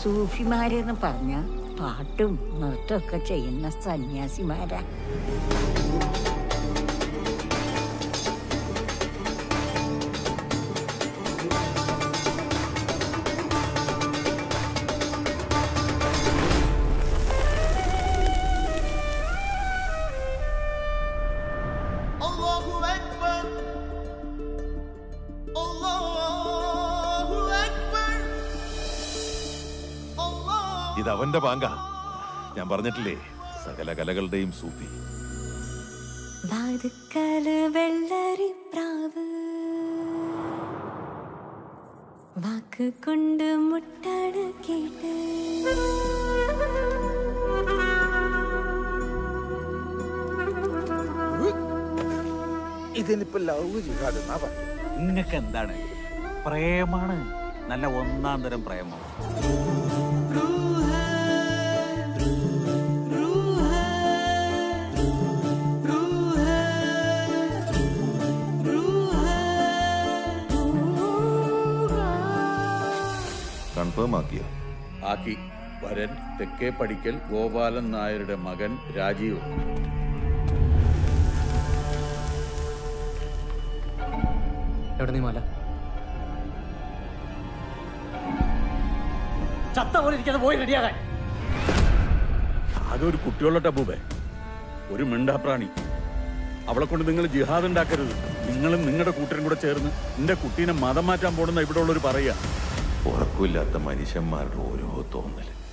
സൂഫിമാരെന്ന് പറഞ്ഞ പാട്ടും നൃത്തമൊക്കെ ചെയ്യുന്ന സന്യാസിമാരാ Allahu Ekber Allahu Ekber ഇത് അവന്റെ പാങ്ക ഞാൻ പറഞ്ഞിട്ടില്ലേ സകല കലകളുടെയും സൂഫി വാതുക്കല് വെള്ളരി പ്രാവ് വാക്ക് കൊണ്ട് മുട്ടാട് കേട്ട് ഇതിനിപ്പോ ലവ് ജിഹാദെന്നാ പറയുന്നത് നിങ്ങൾക്ക് എന്താണ് പ്രേമാണ് നല്ല ഒന്നാം തരം പ്രേമം കൺഫേം ആക്കിയ ആക്കി വരൻ തെക്കേ പടിക്കൽ ഗോപാലൻ നായരുടെ മകൻ രാജീവ് എവിടെ നീ മാല ചത്ത പോലെ ഇരിക്കാതെ പോയി റെഡിയാകാൻ ആകെ ഒരു കുട്ടിയുള്ള ടബൂബേ ഒരു മിണ്ടാപ്രാണി അവളെ കൊണ്ട് നിങ്ങൾ ജിഹാദ് ഉണ്ടാക്കരുത് നിങ്ങളും നിങ്ങളുടെ കൂട്ടരും കൂടെ ചേർന്ന് എന്റെ കുട്ടീനെ മതം മാറ്റാൻ പോണെന്ന ഇവിടെ ഉള്ളൊരു പറയാ ഉറക്കമില്ലാത്ത മനുഷ്യന്മാരുടെ ഓരോ തോന്നല്